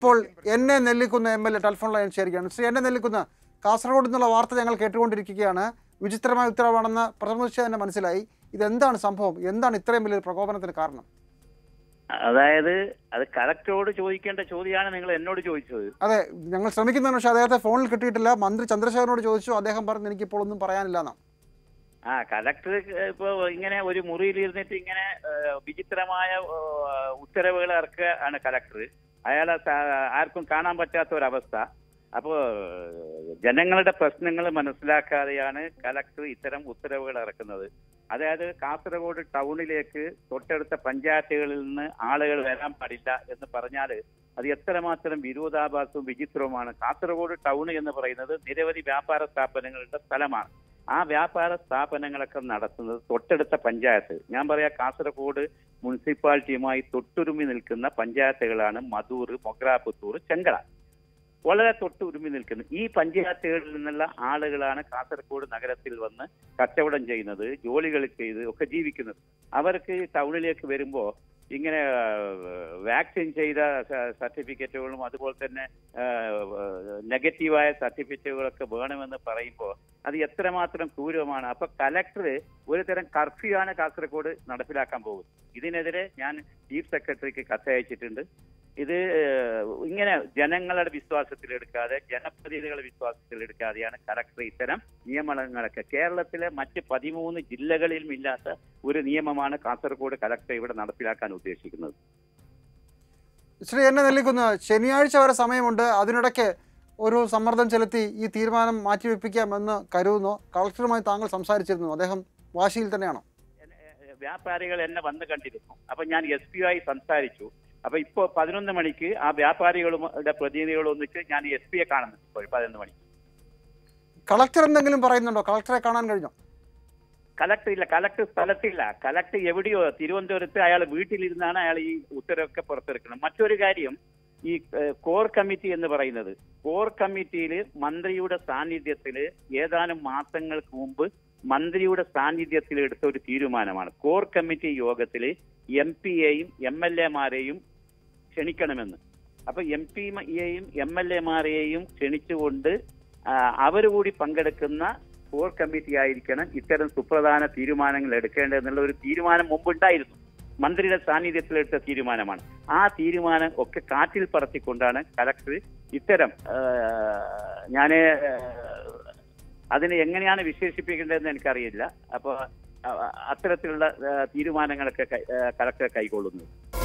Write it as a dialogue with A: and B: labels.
A: ഇപ്പോൾ എന്നെ Nellikunnu M L A telephone line ചേരുകയാണ് ശ്രീ എന്നെ നെല്ലിക്കുന്ന കാസർഗോഡ് നിന്നുള്ള വാർത്ത ഞങ്ങൾ കേട്ടുകൊണ്ടിരിക്കുകയാണ് വിചിത്രമായ ഉത്തരവാണെന്ന് പ്രഥമദൃഷ്ടി തന്നെ മനസ്സിലായി ഇതെന്താണ് സംഭവം എന്താണ് ഇത്രയും വലിയൊരു പ്രകോപനത്തിന് കാരണം
B: അതായത് അത് കലക്ടറോട് ചോദിക്കേണ്ട ചോദ്യമാണ് നിങ്ങൾ എന്നോട് ചോദിച്ചത്
A: അതെ ഞങ്ങൾ ശ്രമിക്കുന്നതാണ് പക്ഷേ അദ്ദേഹത്തെ ഫോണിൽ കിട്ടിയിട്ടില്ല മന്ത്രി ചന്ദ്രശേഖരനോട് ചോദിച്ചു അദ്ദേഹം പറഞ്ഞു എനിക്കിപ്പോൾ ഒന്നും പറയാനില്ല എന്നാണ്
B: ആ കലക്ടർ ഇപ്പൊ ഇങ്ങനെ ഒരു മുറിയിൽ ഇരുന്നിട്ട് ഇങ്ങനെ ഏഹ്, വിചിത്രമായ ഏഹ്, ഉത്തരവുകൾ ഇറക്കുക ആണ് കലക്ടർ അയാളെ സ- ആർക്കും കാണാൻ പറ്റാത്ത ഒരവസ്ഥ അപ്പോ ഏഹ്, ജനങ്ങളുടെ പ്രശ്നങ്ങൾ മനസ്സിലാക്കാതെയാണ് കലക്ടർ ഇത്തരം ഉത്തരവുകൾ ഇറക്കുന്നത് അതായത് കാസർഗോഡ് ടൗണിലേക്ക് തൊട്ടടുത്ത പഞ്ചായത്തുകളിൽ നിന്ന് ആളുകൾ വരാൻ പാടില്ല എന്ന് പറഞ്ഞാൽ അത് എത്രമാത്രം വിരോധാഭാസവും വിചിത്രവുമാണ് കാസർഗോഡ് ടൗൺ എന്ന് പറയുന്നത് നിരവധി വ്യാപാര സ്ഥാപനങ്ങളുടെ സ്ഥലമാണ് ആ വ്യാപാര സ്ഥാപനങ്ങളൊക്കെ നടത്തുന്നത് തൊട്ടടുത്ത പഞ്ചായത്ത് ഞാൻ പറയാ കാസർഗോഡ് മുനിസിപ്പാലിറ്റിയുമായി തൊട്ടുരുമി നിൽക്കുന്ന പഞ്ചായത്തുകളാണ് മധൂർ മൊഗ്രാപുത്തൂർ ചെങ്കള വളരെ തൊട്ടുരുമി നിൽക്കുന്നു ഈ പഞ്ചായത്തുകളിൽ നിന്നുള്ള ആളുകളാണ് കാസർഗോഡ് നഗരത്തിൽ വന്ന് കച്ചവടം ചെയ്യുന്നത് ജോലികൾ ചെയ്ത് ഒക്കെ ജീവിക്കുന്നത് അവർക്ക് ടൗണിലേക്ക് വരുമ്പോൾ ഇങ്ങനെ വാക്സിൻ ചെയ്ത സ- സർട്ടിഫിക്കറ്റുകളും അതുപോലെ തന്നെ നെഗറ്റീവായ സർട്ടിഫിക്കറ്റുകളൊക്കെ വേണമെന്ന് പറയുമ്പോൾ അത് എത്രമാത്രം ക്രൂരമാണ് അപ്പൊ കലക്ടർ ഒരു തരം കർഫ്യൂ ആണ് കാസർഗോഡ് നടപ്പിലാക്കാൻ പോകുന്നത് ഇതിനെതിരെ ഞാൻ ചീഫ് സെക്രട്ടറിക്ക് കത്തയച്ചിട്ടുണ്ട് ഇത് ഏഹ്, ഇങ്ങനെ ജനങ്ങളുടെ വിശ്വാസത്തിലെടുക്കാതെ ജനപ്രതിനിധികളുടെ വിശ്വാസത്തിലെടുക്കാതെയാണ് കലക്ടർ ഇത്തരം നിയമങ്ങളൊക്കെ കേരളത്തിലെ മറ്റ് പതിമൂന്ന് ജില്ലകളിലും ഇല്ലാത്ത ഒരു നിയമമാണ് കാസർഗോഡ് കലക്ടർ ഇവിടെ നടപ്പിലാക്കാൻ ഉദ്ദേശിക്കുന്നത്
A: ശ്രീ എന്നെ നെല്ലിക്കുന്ന ശനിയാഴ്ച വരെ സമയമുണ്ട് അതിനിടയ്ക്ക് ഒരു സമ്മർദ്ദം ചെലുത്തി ഈ തീരുമാനം മാറ്റിവെപ്പിക്കാമെന്ന് കരുതുന്നു കളക്ടറുമായി താങ്കൾ സംസാരിച്ചിരുന്നു അദ്ദേഹം വാശിയിൽ തന്നെയാണോ
B: എന്നെ- ഏഹ് വ്യാപാരികൾ എന്നെ വന്ന് കണ്ടിരുന്നു അപ്പൊ ഞാൻ എസ് പി ആയി സംസാരിച്ചു അപ്പൊ ഇപ്പോ പതിനൊന്ന് മണിക്ക് ആ വ്യാപാരികളുടെ പ്രതിനിധികൾ ഒന്നിച്ച് ഞാൻ എസ് പിയെ കാണുന്നുണ്ട് ഇപ്പോൾ പതിനൊന്ന് മണിക്ക്
A: കളക്ടർ എന്തെങ്കിലും പറയുന്നുണ്ടോ കളക്ടറെ കാണാൻ കഴിഞ്ഞോ
B: കലക്ടർ ഇല്ല കലക്ടർ സ്ഥലത്തില്ല കലക്ടർ എവിടെയോ തിരുവനന്തപുരത്ത് അയാൾ വീട്ടിലിരുന്നാണ് അയാൾ ഈ ഉത്തരവൊക്കെ പുറത്തിറക്കുന്നത് മറ്റൊരു കാര്യം ഈ ഏഹ്, കോർ കമ്മിറ്റി എന്ന് പറയുന്നത് കോർ കമ്മിറ്റിയിൽ മന്ത്രിയുടെ സാന്നിധ്യത്തിൽ ഏതാനും മാസങ്ങൾക്ക് മുമ്പ് മന്ത്രിയുടെ സാന്നിധ്യത്തിൽ എടുത്ത ഒരു തീരുമാനമാണ് കോർ കമ്മിറ്റി യോഗത്തിൽ എം പിയെയും എം എൽ എമാരെയും ക്ഷണിക്കണമെന്ന് അപ്പൊ എം പിയെയും എം എൽ എമാരെയും ക്ഷണിച്ചുകൊണ്ട് അവർ കൂടി പങ്കെടുക്കുന്ന കോർ കമ്മിറ്റി ആയിരിക്കണം ഇത്തരം സുപ്രധാന തീരുമാനങ്ങൾ എടുക്കേണ്ടതെന്നുള്ള ഒരു തീരുമാനം മുമ്പുണ്ടായിരുന്നു മന്ത്രിയുടെ സാന്നിധ്യത്തിലെടുത്ത തീരുമാനമാണ് ആ തീരുമാനം ഒക്കെ കാറ്റിൽ പറത്തിക്കൊണ്ടാണ് കലക്ടർ ഇത്തരം ഞാൻ അതിനെ എങ്ങനെയാണ് വിശേഷിപ്പിക്കേണ്ടതെന്ന് എനിക്കറിയില്ല അപ്പോൾ അത്തരത്തിലുള്ള ആ, തീരുമാനങ്ങളൊക്കെ കൈ- ആ, കലക്ടർ കൈക്കൊള്ളുന്നു